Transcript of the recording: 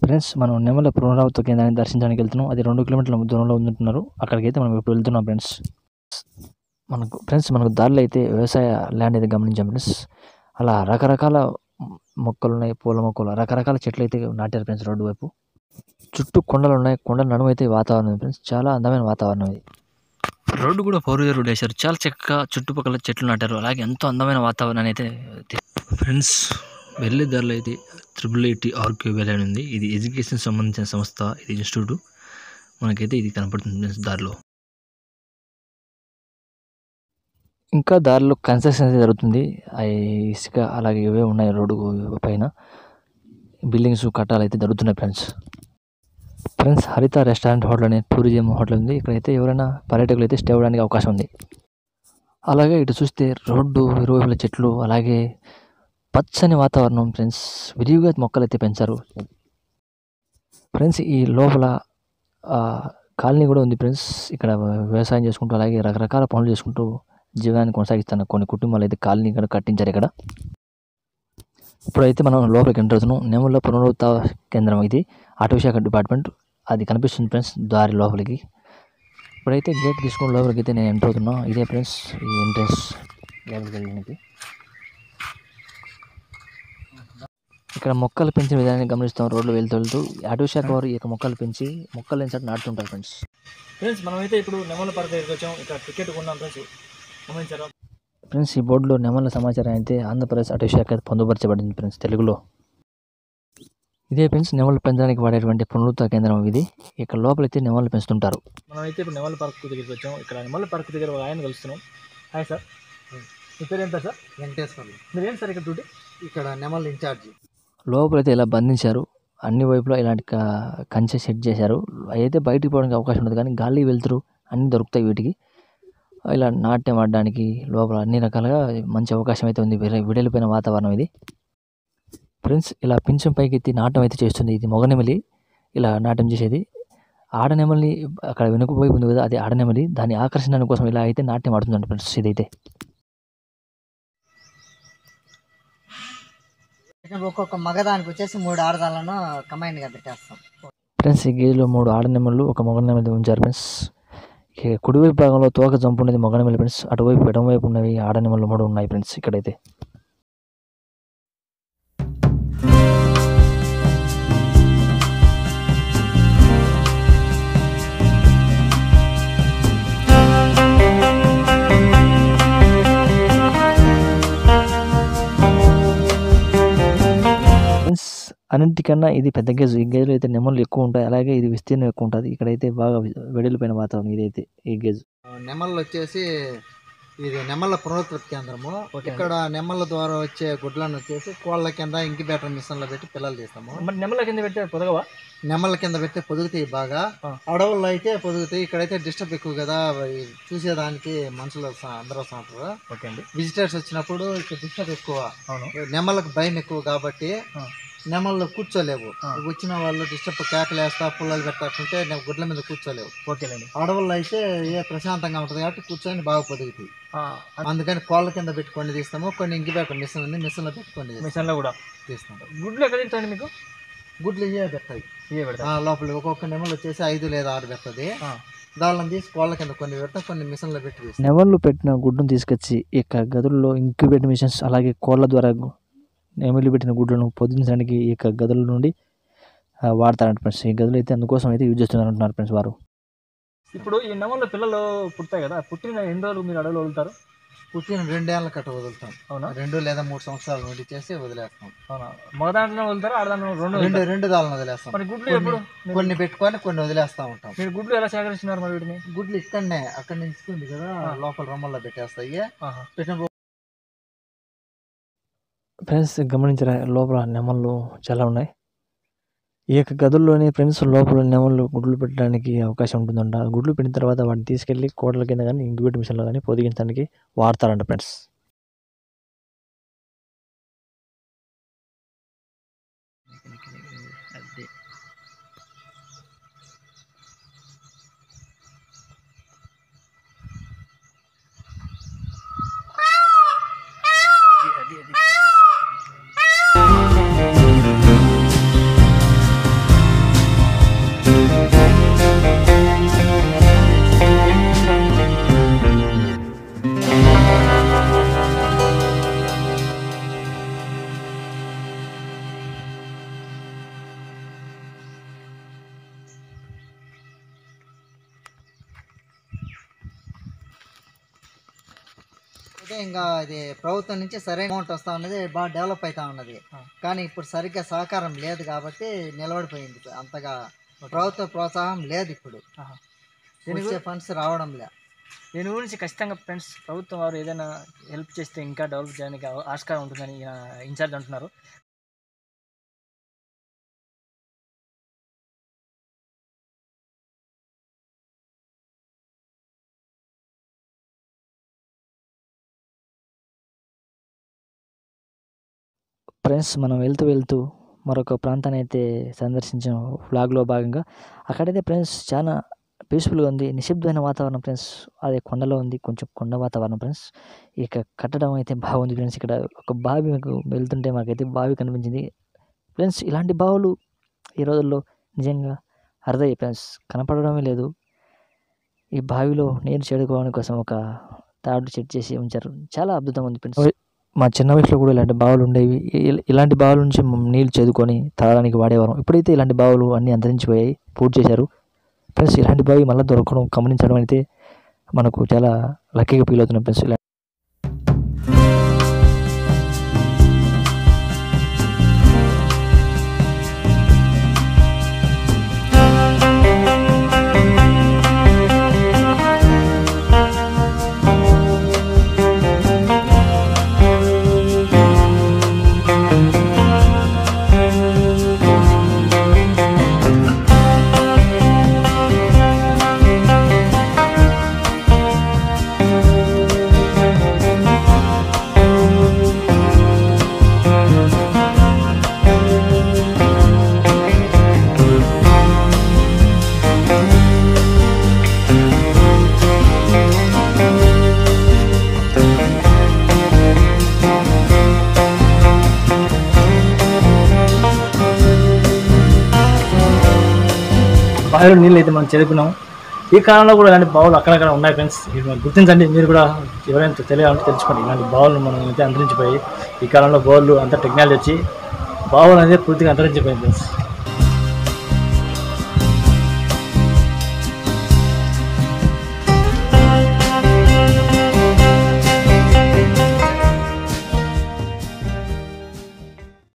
Friends మనం నెమల పునరావృత కేంద్రాన్ని దర్శించడానికి వెళ్తున్నాం అది రెండు కిలోమీటర్ల దూరంలో ఉంటున్నారు అక్కడికి అయితే మనం ఇప్పుడు వెళ్తున్నాం ఫ్రెండ్స్ మనకు ఫ్రెండ్స్ మనకు దారిలో అయితే వ్యవసాయ ల్యాండ్ అయితే గమనించాం ఫ్రెండ్స్ అలా రకరకాల మొక్కలు ఉన్నాయి పూల మొక్కలు రకరకాల చెట్లు అయితే నాటారు ఫ్రెండ్స్ రోడ్డు వైపు చుట్టూ కొండలు ఉన్నాయి కొండల నడుము అయితే వాతావరణం ఉంది ఫ్రెండ్స్ చాలా అందమైన వాతావరణం ఇది రోడ్డు కూడా ఫోర్ వీలర్ రోడ్ వేశారు చాలా చక్కగా చుట్టుపక్కల చెట్లు నాటారు అలాగే ఎంతో అందమైన వాతావరణాన్ని అయితే ఫ్రెండ్స్ వెళ్ళే దారిలో అయితే త్రిబుల్ ఐటీ ఆర్క్యూబెల్ అని ఉంది ఇది ఎడ్యుకేషన్ సంబంధించిన సంస్థ ఇది ఇన్స్టిట్యూట్ మనకైతే ఇది కనపడుతుంది ఫ్రెండ్స్ దారిలో ఇంకా దారిలో కన్స్ట్రక్షన్ అయితే జరుగుతుంది ఆ ఇసుక అలాగే ఇవే ఉన్నాయి రోడ్డు పైన బిల్డింగ్స్ కట్టాలు అయితే జరుగుతున్నాయి friends friends Haritha restaurant hotel అనే టూరిజం హోటల్ ఉంది ఇక్కడైతే ఎవరైనా పర్యాటకులు అయితే స్టే అవ్వడానికి అవకాశం ఉంది అలాగే ఇటు చూస్తే రోడ్డు ఇరువైపుల చెట్లు అలాగే పచ్చని వాతావరణం ఫ్రెండ్స్ విరివిగా మొక్కలు అయితే పెంచారు ఫ్రెండ్స్ ఈ లోపల ఆ, కాలనీ కూడా ఉంది ఫ్రెండ్స్ ఇక్కడ వ్యవసాయం చేసుకుంటూ అలాగే రకరకాల పనులు చేసుకుంటూ జీవనాన్ని కొనసాగిస్తున్న కొన్ని కుటుంబాలు అయితే కాలనీ కూడా కట్టించారు ఇక్కడ ఇప్పుడైతే మనం లోపలికి ఎంటర్ అవుతున్నాం నెమల పునరుద్ధ కేంద్రం ఇది అటవీ శాఖ డిపార్ట్మెంట్ అది కనిపిస్తుంది ఫ్రెండ్స్ దారి లోపలికి ఇప్పుడైతే గేట్ తీసుకుని లోపలికి అయితే నేను ఎంటర్ అవుతున్నా ఇదే ఫ్రెండ్స్ ఈ ఎంట్రెన్స్ లోపలికి వెళ్ళడానికి ఇక్కడ మొక్కలు పెంచిన విధానాన్ని గమనిస్తాం రోడ్లు వెళ్తూ వెళ్తూ అటవీ శాఖ వారు ఈ యొక్క మొక్కలు పెంచి మొక్కలు పెంచడం నాటుతుంటారు ఫ్రెండ్స్ ఫ్రెండ్స్ మనమైతే ఇప్పుడు నెమల పార్క్ దగ్గరికి వచ్చాం ఇక్కడ టికెట్ కొన్నాం ఫ్రెండ్స్ గమనించారా ఫ్రెండ్స్ ఈ బోర్డులో నెమల సమాచారం అయితే ఆంధ్రప్రదేశ్ అటవీ శాఖ పొందుపరచబడింది ఫ్రెండ్స్ తెలుగులో ఇదే ఫ్రెండ్స్ నెమలు పెంచడానికి వాడేటువంటి పునరుద్ధ కేంద్రం ఇది ఇక్కడ లోపలైతే నెమలు పెంచుతుంటారు మనమైతే ఇప్పుడు నెమల పార్క్ దగ్గరికి వచ్చాం ఇక్కడ నెమల పార్క్ దగ్గర ఒక ఆయన కలుస్తున్నాం హాయ్ సార్ మీ పేరు ఏం పేరు సార్ వెంకటేశ్వర్లు మీరు ఏం సార్ ఇక్కడ డ్యూటీ ఇక్కడ నెమల్ ఇన్ఛార్జి లోపలైతే ఇలా బంధించారు అన్ని వైపులా ఇలాంటి క- కంచె సెట్ చేశారు అయితే బయటికి పోవడానికి అవకాశం ఉండదు కానీ గాలి వెళ్తురు అన్నీ దొరుకుతాయి వీటికి ఇలా నాట్యం ఆడడానికి లోపల అన్ని రకాలుగా మంచి అవకాశం అయితే ఉంది విడ- విడలిపోయిన వాతావరణం ఇది ఫ్రెండ్స్ ఇలా పింఛం పైకి ఎత్తి నాట్యం అయితే చేస్తుంది ఇది మొగనెమలి ఇలా నాట్యం చేసేది ఆడనెమలి అక్కడ వెనుకపోయి ఉంది కదా అది ఆడనెమలి దాన్ని ఆకర్షణ కోసం ఇలా అయితే నాట్యం ఆడుతుందండి ఫ్రెండ్స్ ఇదైతే ఒక్కొక్క మగదానికి వచ్చేసి మూడు ఆడదాలను కంబైన్ గా పెట్టేస్తాం ఫ్రెండ్స్ ఈ గేజ్లో మూడు ఆడనెమలు ఒక మొగనెమలి ఉంచారు ఫ్రెండ్స్ ఇక కుడివైపు భాగంలో తోక జంపు ఉన్నది మొగనెమలి ఫ్రెండ్స్ అటువైపు ఎడమవైపు ఉన్నవి ఆడనెమలు మూడు ఉన్నాయి ఫ్రెండ్స్ ఇక్కడైతే ఫ్రెండ్స్ అన్నింటికన్నా ఇది పెద్ద గేజ్ ఈ గేజ్లో అయితే నెమలు ఎక్కువ ఉంటాయి అలాగే ఇది విస్తీర్ణం ఎక్కువ ఉంటుంది ఇక్కడైతే బాగా వెడలిపోయిన వాతావరణం ఇదైతే ఈ గేజ్ నెమళ్ళు వచ్చేసి ఇది నెమళ్ళ పునరుత్పత్తి కేంద్రము ఇక్కడ నెమళ్ళ ద్వారా వచ్చే గుడ్లను వచ్చేసి కోళ్ళ కింద ఇంక్యుబేటర్ మిషన్ లో పెట్టి పిల్లలు తీస్తాము మరి నెమల కింద పెట్టే పొదగవా నెమళ్ళ కింద పెడితే పొదుగుతాయి బాగా ఆ. అడవుల్లో అయితే పొదుగుతాయి ఇక్కడైతే డిస్టర్బ్ ఎక్కువ కదా అవి చూసేదానికి మనుషులు వస్తా- అందరూ వస్తుంటారు ఓకే అండి విజిటర్స్ వచ్చినప్పుడు ఇక్కడ డిస్టర్బ్ ఎక్కువ అవును నెమళ్ళకు భయం ఎక్కువ కాబట్టి ఆ. నెమళ్ళు కూర్చోలేవు ఆ. వచ్చిన వాళ్ళు డిస్టర్బ్ కేకలేస్తా పుల్లలు పెట్టకుంటే గుడ్ల మీద కూర్చోలేవు ఓకేనండి అడవుల్లో అయితే ఏ ప్రశాంతంగా ఉంటుంది కాబట్టి కూర్చొని బాగా పొదుగుతాయి ఆ, అందుకని కోళ్ళ కింద పెట్టుకొని తీస్తాము కొన్ని ఇంకిబేటర్ మిషన్ ఉంది మిషన్ లో పెట్టుకొని తీస్తాం. మిషన్లో కూడా తీస్తాం గుడ్లు ఎక్కడ తింటాయండి మీకు గుడ్లు ఇవే పెడతాయి ఇవే పెడతా ఆ, లోపల ఒక్కొక్క నెమలు వచ్చేసి ఐదు లేదా ఆరు పెడుతుంది ఆ. దాళ్ళని తీసి కోళ్ళ కింద కొన్ని పెడతాం కొన్ని మిషన్ లో పెట్టి తీస్తాం నెమళ్ళు పెట్టిన గుడ్డును తీసుకొచ్చి ఈ యొక్క గదుల్లో ఇంక్యుబేటర్ మిషన్స్ అలాగే కోళ్ళ ద్వారా గు- నెమళ్ళు పెట్టిన గుడ్లను పొదించడానికి ఈ యొక్క గదుల నుండి ఆ, వాడతారంట ఫ్రెండ్స్ ఈ గదులు అయితే అందుకోసం అయితే యూజ్ చేస్తున్నారు అంటున్నారు ఫ్రెండ్స్ వారు ఇప్పుడు ఈ నెమల పిల్లలు పుడతాయి కదా పుట్టిన ఎన్ని రోజులు మీరు అడవిలో వదులుతారు పుట్టిన రెండేళ్ల కట్ట వదులుతాం అవునా రెండు లేదా మూడు సంవత్సరాల నుండి చేసి వదిలేస్తాం అవునా మగదాంట్లో వదులుతారు ఆడదాంట్లో రెండు రెండు వదులుతారు. రెండు దాళ్ళని వదిలేస్తాం మరి గుడ్లు కొన్ని- ఎప్పుడు మీరు- కొన్ని పెట్టుకొని కొన్ని వదిలేస్తా ఉంటాం మీరు గుడ్లు ఎలా సేకరిస్తున్నారు మరి వీటిని గుడ్లు ఇక్కడనే అక్కడ నుంచి ఇస్తుంది కదా లోపల రొమ్మల్లో పెట్టేస్తాయి ఆహా. పెట్టినప్పుడు ఫ్రెండ్స్ గమనించరా లోపల నెమళ్ళు చాలా ఉన్నాయి ఈ యొక్క గదుల్లోనే ఫ్రెండ్స్ లోపల నెమళ్ళు గుడ్లు పెట్టడానికి అవకాశం ఉంటుందంట గుడ్లు పెట్టిన తర్వాత వాటిని తీసుకెళ్ళి కోటల కింద కానీ ఇంక్యుబేటర్ మిషన్లో కానీ పొదిగించడానికి వాడతారంట ఫ్రెండ్స్ అయితే ఇంకా ఇది ప్రభుత్వం నుంచి సరైన అమౌంట్ వస్తూ ఉన్నది బాగా డెవలప్ అవుతా ఉన్నది ఆ. కానీ ఇప్పుడు సరిగ్గా సహకారం లేదు కాబట్టి నిలబడిపోయింది అంతగా ప్రభుత్వ ప్రోత్సాహం లేదు ఇప్పుడు ఆహా. దీని వచ్చే ఫండ్స్ రావడం లే దీని గురించి ఖచ్చితంగా ఫ్రెండ్స్ ప్రభుత్వం వారు ఏదైనా హెల్ప్ చేస్తే ఇంకా డెవలప్ చేయడానికి ఆ- ఆస్కారం ఉంటుందని ఈయన ఇన్ఛార్జ్ అంటున్నారు ఫ్రెండ్స్ మనం వెళ్తూ వెళ్తూ మరొక ప్రాంతాన్ని అయితే సందర్శించాం ఫ్లాగ్లో భాగంగా అక్కడైతే ఫ్రెండ్స్ చాలా పీస్ఫుల్గా ఉంది నిశ్శబ్దమైన వాతావరణం ఫ్రెండ్స్ అది కొండలో ఉంది కొంచెం కొండ వాతావరణం ఫ్రెండ్స్ ఇక కట్టడం అయితే బాగుంది ఫ్రెండ్స్ ఇక్కడ ఒక బావి మీకు వెళ్తుంటే మాకైతే బావి కనిపించింది ఫ్రెండ్స్ ఇలాంటి బావులు ఈ రోజుల్లో నిజంగా అరుదయ్యాయి ఫ్రెండ్స్ కనపడడమే లేదు ఈ బావిలో నీరు చేడుకోవడం కోసం ఒక తాడు సెట్ చేసి ఉంచారు చాలా అద్భుతంగా ఉంది ఫ్రెండ్స్ మా చిన్న వయసులో కూడా ఇలాంటి బావులు ఉండేవి ఇ- ఇలాంటి బావుల నుంచి మేము నీళ్ళు చేదుకొని తాగడానికి వాడేవారం ఇప్పుడైతే ఇలాంటి బావులు అన్నీ అంతరించిపోయాయి పూర్తి చేశారు ఫ్రెండ్స్ ఇలాంటి బావి మళ్ళీ దొరకడం గమనించడం అయితే మనకు చాలా లక్కీగా ఫీల్ అవుతున్నాం ఫ్రెండ్స్ ఇలా బావిలో నీళ్ళు అయితే మనం చేరుకున్నాం ఈ కాలంలో కూడా ఇలాంటి బావులు అక్కడక్కడ ఉన్నాయి ఫ్రెండ్స్ ఇది మనం గుర్తించండి మీరు కూడా ఎవరైనా తెలియాలంటే తెలుసుకోండి ఇలాంటి బావులు మనం అయితే అంతరించిపోయి ఈ కాలంలో బోర్లు అంతా టెక్నాలజీ వచ్చి బావులు అనేది పూర్తిగా అంతరించిపోయింది ఫ్రెండ్స్